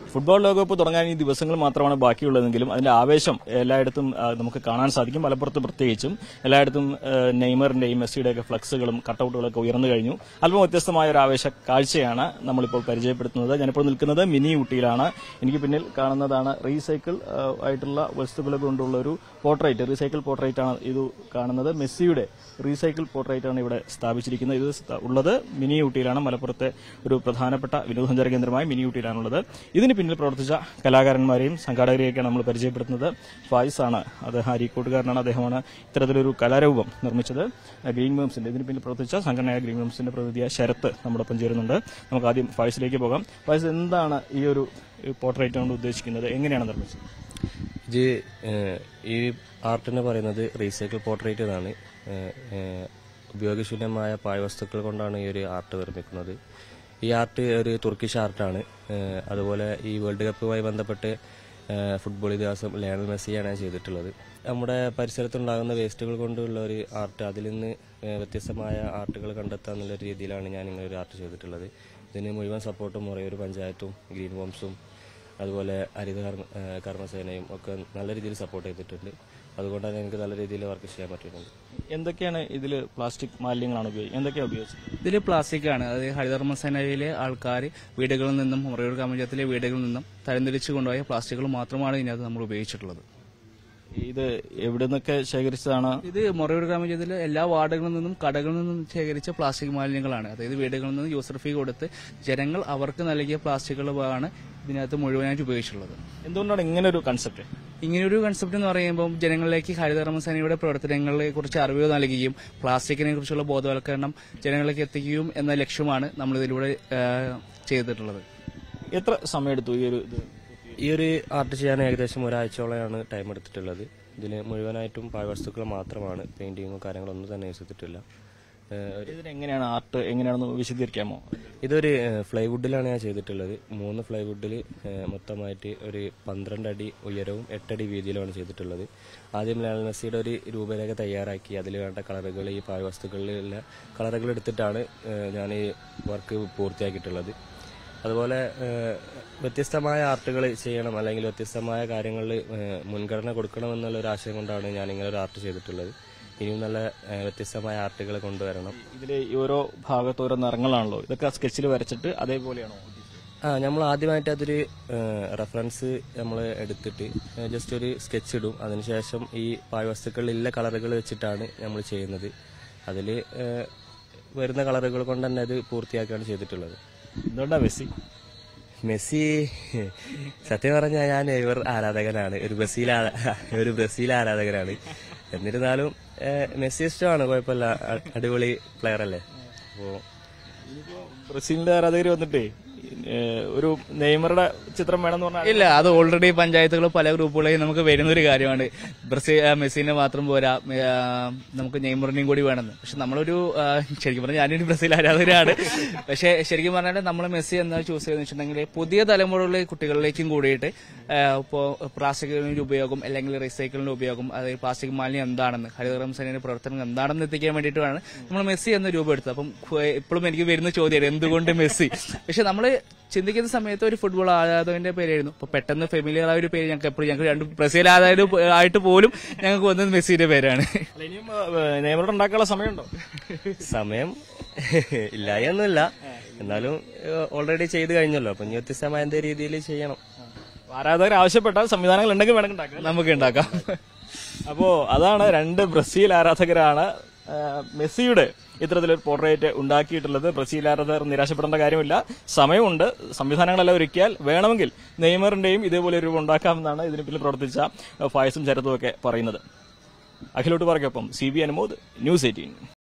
football ലോകകപ്പ് തുടങ്ങാൻ ഈ ദിവസങ്ങൾ മാത്രമാണ് ബാക്കിയുള്ളതെങ്കിലും അതിന്റെ ആവേശം എല്ലായിടത്തും ആ, നമുക്ക് കാണാൻ സാധിക്കും മലപ്പുറത്ത് പ്രത്യേകിച്ചും എല്ലായിടത്തും ആ, നെയ്മറിന്റെയും മെസ്സിയുടെയൊക്കെ ഫ്ലക്സുകളും കട്ടൌട്ടുകളൊക്കെ ഉയർന്നു കഴിഞ്ഞു അല്പം വ്യത്യസ്തമായ ഒരു ആവേശ കാഴ്ചയാണ് നമ്മളിപ്പോൾ പരിചയപ്പെടുത്തുന്നത് ഞാനിപ്പോൾ നിൽക്കുന്നത് മിനി ഊട്ടിയിലാണ് എനിക്ക് പിന്നിൽ കാണുന്നതാണ് റീസൈക്കിൾ ആ, ആയിട്ടുള്ള വസ്തുക്കൾ കൊണ്ടുള്ള ഒരു പോർട്രേറ്റ് റീസൈക്കിൾ പോർട്രേറ്റ് ആണ് ഇത് കാണുന്നത് മെസ്സിയുടെ റീസൈക്കിൾ പോർട്രേറ്റ് ആണ് ഇവിടെ സ്ഥാപിച്ചിരിക്കുന്നത് ഇത് സ്ഥാ- ഉള്ളത് മിനി ഊട്ടിയിലാണ് മലപ്പുറത്തെ ഒരു പ്രധാനപ്പെട്ട വിനോദസഞ്ചാര കേന്ദ്രമായ മിനി ഊട്ടിയിലാണുള്ളത് ഇതിന് പിന്നിൽ പ്രവർത്തിച്ച കലാകാരന്മാരെയും സംഘാടകരെയൊക്കെയാണ് നമ്മൾ പരിചയപ്പെടുത്തുന്നത് ഫായിസ് ആണ് അദ്ദേഹം അരീക്കോട്ടുകാരനാണ് അദ്ദേഹമാണ് ഇത്തരത്തിലൊരു കലാരൂപം നിർമ്മിച്ചത് ഗ്രീൻ വേംസിന്റെ ഇതിന് പിന്നിൽ പ്രവർത്തിച്ച സംഘടനയായ ഗ്രീൻ വേംസിന്റെ പ്രതിനിധിയായ ശരത്ത് നമ്മോടൊപ്പം ചേരുന്നുണ്ട് നമുക്ക് ആദ്യം ഫായിസിലേക്ക് പോകാം ഫായിസ് എന്താണ് ഈ ഒരു പോർട്രേറ്റ് കൊണ്ട് ഉദ്ദേശിക്കുന്നത് എങ്ങനെയാണ് നിർമ്മിച്ചത് ഇത് ഏഹ്, ഈ ആർട്ടിന് പറയുന്നത് റീസൈക്കിൾ പോർട്രേറ്റ് എന്നാണ് ഏഹ്, ഏഹ്, ഉപയോഗശൂന്യമായ പാഴ്വസ്തുക്കൾ കൊണ്ടാണ് ഈ ഒരു ആർട്ട് നിർമ്മിക്കുന്നത് ഈ ആർട്ട് ഒരു തുർക്കിഷ് ആർട്ടാണ് ഏഹ്, അതുപോലെ ഈ വേൾഡ് കപ്പുമായി ബന്ധപ്പെട്ട് ഏഹ്, ഫുട്ബോൾ ഇതിഹാസം ലയണൽ മെസ്സിയാണ് ചെയ്തിട്ടുള്ളത് നമ്മുടെ പരിസരത്തുണ്ടാകുന്ന വേസ്റ്റുകൾ കൊണ്ടുള്ള ഒരു ആർട്ട് അതിൽ നിന്ന് ഏഹ്, വ്യത്യസ്തമായ ആർട്ടുകൾ കണ്ടെത്താൻ എന്നുള്ള രീതിയിലാണ് ഞാൻ ഇങ്ങനെ ഒരു ആർട്ട് ചെയ്തിട്ടുള്ളത് ഇതിന് മുഴുവൻ സപ്പോർട്ടും മുറയൂർ പഞ്ചായത്തും ഗ്രീൻ ഹോംസും അതുപോലെ ഹരിത കർമ്മ ഏഹ് കർമ്മസേനയും ഒക്കെ നല്ല രീതിയിൽ സപ്പോർട്ട് ചെയ്തിട്ടുണ്ട് അതുകൊണ്ടാണ് എനിക്ക് നല്ല രീതിയിൽ വർക്ക് ചെയ്യാൻ പറ്റുന്നുണ്ട് എന്തൊക്കെയാണ് ഇതിൽ പ്ലാസ്റ്റിക് മാലിന്യങ്ങളാണ് ഉപയോഗിക്കുന്നത് എന്തൊക്കെയാണ് ഉപയോഗിച്ചത് ഇതിൽ പ്ലാസ്റ്റിക് ആണ് അതായത് ഹരിതകർമ്മസേനയിലെ ആൾക്കാർ വീടുകളിൽ നിന്നും മുറയൂർ ഗ്രാമപഞ്ചായത്തിലെ വീടുകളിൽ നിന്നും തരംതിരിച്ചു കൊണ്ടുപോയ പ്ലാസ്റ്റിക്കുകൾ മാത്രമാണ് ഇതിനകത്ത് നമ്മൾ ഉപയോഗിച്ചിട്ടുള്ളത് ഇത് എവിടെ നിന്നൊക്കെ ശേഖരിച്ചതാണ് ഇത് മുറയൂർ ഗ്രാമപഞ്ചായത്തിലെ എല്ലാ വാർഡുകളിൽ നിന്നും കടകളിൽ നിന്നും ശേഖരിച്ച പ്ലാസ്റ്റിക് മാലിന്യങ്ങളാണ് അതായത് വീടുകളിൽ നിന്ന് യൂസർ ഫീ കൊടുത്ത് ജനങ്ങൾ അവർക്ക് നൽകിയ പ്ലാസ്റ്റിക്കുകളാണ് ഇതിനകത്ത് മുഴുവനായിട്ട് ഉപയോഗിച്ചിട്ടുള്ളത് എന്തുകൊണ്ടാണ് ഇങ്ങനെ ഒരു കൺസെപ്റ്റ് ഇങ്ങനൊരു കൺസെപ്റ്റ് എന്ന് പറയുമ്പോൾ ജനങ്ങളിലേക്ക് ഹരിതകർമ്മസേനയുടെ പ്രവർത്തനങ്ങളെ കുറിച്ച് അറിവ് നൽകുകയും പ്ലാസ്റ്റിക്കിനെ കുറിച്ചുള്ള ബോധവൽക്കരണം ജനങ്ങളിലേക്ക് എത്തിക്കുകയും എന്ന ലക്ഷ്യമാണ് നമ്മൾ ഇതിലൂടെ ചെയ്തിട്ടുള്ളത് എത്ര സമയമെടുത്തു ഈ ഒരു ഇത് ഈ ഒരു ആർട്ട് ചെയ്യാൻ ഏകദേശം ഒരാഴ്ചയോളമാണ് ടൈം എടുത്തിട്ടുള്ളത് ഇതിൽ മുഴുവനായിട്ടും പാഴ്വസ്തുക്കൾ മാത്രമാണ് പെയിന്റിങ്ങോ കാര്യങ്ങളൊന്നും തന്നെ യൂസ് ചെയ്തിട്ടില്ല ഏഹ് ഒരു- ഇതിന് എങ്ങനെയാണ് ആർട്ട് എങ്ങനെയാണെന്ന് വിശദീകരിക്കാമോ ഇതൊരു ഫ്ലൈവുഡിലാണ് ഞാൻ ചെയ്തിട്ടുള്ളത് മൂന്ന് ഫ്ലൈവുഡിൽ മൊത്തമായിട്ട് ഒരു പന്ത്രണ്ട് അടി ഉയരവും എട്ടടി വീതിയിലുമാണ് ചെയ്തിട്ടുള്ളത് ആദ്യം ലയണൽ മെസ്സിയുടെ ഒരു രൂപരേഖ തയ്യാറാക്കി അതിൽ വേണ്ട കളറുകൾ ഈ പാഴ്വസ്തുക്കളിലുള്ള കളറുകൾ എടുത്തിട്ടാണ് ഏഹ്, ഞാൻ ഈ വർക്ക് പൂർത്തിയാക്കിയിട്ടുള്ളത് അതുപോലെ ഏഹ്, വ്യത്യസ്തമായ ആർട്ടുകൾ ചെയ്യണം അല്ലെങ്കിൽ വ്യത്യസ്തമായ കാര്യങ്ങളിൽ ഏഹ്, മുൻഗണന കൊടുക്കണം എന്നുള്ള ഒരു ആശയം കൊണ്ടാണ് ഞാൻ ഇങ്ങനെ ഒരു ആർട്ട് ചെയ്തിട്ടുള്ളത് ഇനിയും നല്ല ഏഹ്, വ്യത്യസ്തമായ ആർട്ടുകൾ കൊണ്ടുവരണം ഇതിൽ ഈ ഓരോ ഭാഗത്ത് ഓരോ നിറങ്ങളാണല്ലോ ഇതൊക്കെ സ്കെച്ചിൽ വരച്ചിട്ട് അതേപോലെയാണോ ആ നമ്മൾ ആദ്യമായിട്ട് അതൊരു റെഫറൻസ് നമ്മൾ എടുത്തിട്ട് ജസ്റ്റ് ഒരു സ്കെച്ച് ഇടും അതിനുശേഷം ഈ പാഴ്വസ്തുക്കളിലുള്ള കളറുകൾ വെച്ചിട്ടാണ് നമ്മൾ ചെയ്യുന്നത് അതിൽ വരുന്ന കളറുകൾ കൊണ്ട് തന്നെ അത് പൂർത്തിയാക്കുകയാണ് ചെയ്തിട്ടുള്ളത് എന്തുകൊണ്ടാ മെസ്സി മെസ്സി സത്യം പറഞ്ഞാൽ ഞാൻ ഇവർ ആരാധകനാണ് ഒരു ബ്രസീൽ ആരാ- ഒരു ബ്രസീൽ ആരാധകനാണ് എന്നിരുന്നാലും ഏഹ്, മെസ്സി ഇഷ്ടമാണ് കുഴപ്പമില്ല അ- അടിപൊളി പ്ലെയർ അല്ലേ അപ്പോൾ ബ്രസീലിന്റെ ആരാധകർ വന്നിട്ടേ ഏഹ്, ഒരു നെയ്മറുടെ ചിത്രം വേണമെന്ന് പറഞ്ഞാൽ ഇല്ല അത് ഓൾറെഡി പഞ്ചായത്തുകൾ പല ഗ്രൂപ്പുകളെയും നമുക്ക് വരുന്ന ഒരു കാര്യമാണ് ബ്രസീൽ ആ, മെസ്സിനെ മാത്രം പോരാ ആ, നമുക്ക് നെയ്മറിനെയും കൂടി വേണമെന്ന് പക്ഷെ നമ്മളൊരു ആ, ശരിക്കും പറഞ്ഞാൽ ഞാനൊരു ബ്രസീൽ ആരാധകരാണ് പക്ഷെ ശരിക്കും പറഞ്ഞാൽ നമ്മൾ മെസ്സി എന്താ ചൂസ് ചെയ്തെന്ന് വെച്ചിട്ടുണ്ടെങ്കിൽ പുതിയ തലമുറയിലെ കുട്ടികളിലേക്കും കൂടിയിട്ട് ഇപ്പോൾ പ്ലാസ്റ്റിക്കിന്റെ ഉപയോഗം അല്ലെങ്കിൽ റീസൈക്കിളിന്റെ ഉപയോഗം അതായത് പ്ലാസ്റ്റിക് മാലിന്യം എന്താണെന്ന് ഹരിതകർമ്മ സേനയുടെ പ്രവർത്തനം എന്താണെന്ന് എത്തിക്കാൻ വേണ്ടിയിട്ടാണ് നമ്മൾ മെസ്സി എന്ന രൂപം എടുത്തത് അപ്പം ഇപ്പോഴും എനിക്ക് വരുന്ന ചോദ്യമാണ് എന്തുകൊണ്ട് മെസ്സി പക്ഷെ നമ്മൾ ചിന്തിക്കുന്ന സമയത്ത് ഒരു ഫുട്ബോൾ ആരാധകന്റെ പേരായിരുന്നു അപ്പൊ പെട്ടെന്ന് ഫെമിലിയർ ആയ ഒരു പേര് ഞങ്ങൾക്ക് എപ്പോഴും ഞങ്ങൾക്ക് രണ്ട് ബ്രസീൽ ആരാധകർ ആയിട്ട് പോലും ഞങ്ങൾക്ക് വന്നത് മെസ്സിയുടെ പേരാണ് അല്ല, ഇനിയും ഏഹ്, നെയ്മറുടെ ഉണ്ടാക്കാനുള്ള സമയമുണ്ടോ സമയം ഇല്ലായൊന്നുമില്ല എന്നാലും ഓൾറെഡി ചെയ്ത് കഴിഞ്ഞല്ലോ അപ്പൊ ഇനി വ്യത്യസ്തമായ എന്തേ രീതിയിൽ ചെയ്യണം ആരാധകർ ആവശ്യപ്പെട്ടാൽ സംവിധാനങ്ങൾ ഉണ്ടെങ്കിൽ വേണമെങ്കിൽ ഉണ്ടാക്കാം നമുക്ക് ഉണ്ടാക്കാം അപ്പോ അതാണ് രണ്ട് ബ്രസീൽ ആരാധകരാണ് ആ, മെസ്സിയുടെ ഇത്തരത്തിലൊരു പോർട്രേറ്റ് ഉണ്ടാക്കിയിട്ടുള്ളത് ബ്രസീൽ ആരാധകർ നിരാശപ്പെടേണ്ട കാര്യമില്ല സമയമുണ്ട് സംവിധാനങ്ങളെല്ലാം ഒരുക്കിയാൽ വേണമെങ്കിൽ നെയ്മറിന്റെയും ഇതേപോലെ ഒരു രൂപം ഉണ്ടാക്കാമെന്നാണ് ഇതിന് പിന്നിൽ പ്രവർത്തിച്ച ഫായസും ചരത്തും ഒക്കെ പറയുന്നത് അഖിലോട്ട് പറയ്ക്കൊപ്പം C B Anumod news eighteen